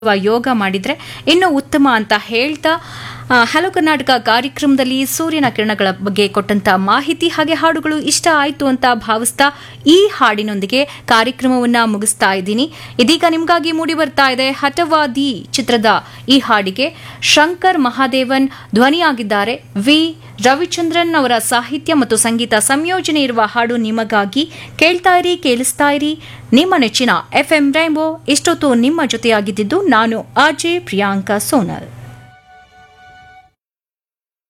ಯೋಗ ಮಾಡಿದ್ರೆ ಇನ್ನೂ ಉತ್ತಮ ಅಂತ ಹೇಳ್ತಾ ಆ, ಹಲೋ ಕರ್ನಾಟಕ ಕಾರ್ಯಕ್ರಮದಲ್ಲಿ ಸೂರ್ಯನ ಕಿರಣಗಳ ಬಗ್ಗೆ ಕೊಟ್ಟಂತ ಮಾಹಿತಿ ಹಾಗೆ ಹಾಡುಗಳು ಇಷ್ಟ ಆಯ್ತು ಅಂತ ಭಾವಿಸ್ತಾ ಈ ಹಾಡಿನೊಂದಿಗೆ ಕಾರ್ಯಕ್ರಮವನ್ನ ಮುಗಿಸ್ತಾ ಇದ್ದೀನಿ ಇದೀಗ ನಿಮ್ಗಾಗಿ ಮೂಡಿ ಬರ್ತಾ ಇದೆ ಹಠವಾದಿ ಚಿತ್ರದ ಈ ಹಾಡಿಗೆ ಶಂಕರ್ ಮಹಾದೇವನ್ ಧ್ವನಿಯಾಗಿದ್ದಾರೆ ವಿ ರವಿಚಂದ್ರನ್ ಅವರ ಸಾಹಿತ್ಯ ಮತ್ತು ಸಂಗೀತ ಸಂಯೋಜನೆ ಇರುವ ಹಾಡು ನಿಮಗಾಗಿ ಕೇಳ್ತಾ ಇರಿ ಕೇಳಿಸ್ತಾ ಇರಿ ನಿಮ್ಮ ನೆಚ್ಚಿನ ಎಫ್ಎಂ ರೈಂಬೋ ಇಷ್ಟೊತ್ತು ನಿಮ್ಮ ಜೊತೆಯಾಗಿದ್ದಿದ್ದು ನಾನು ಆರ್ಜೆ ಪ್ರಿಯಾಂಕಾ ಸೋನಲ್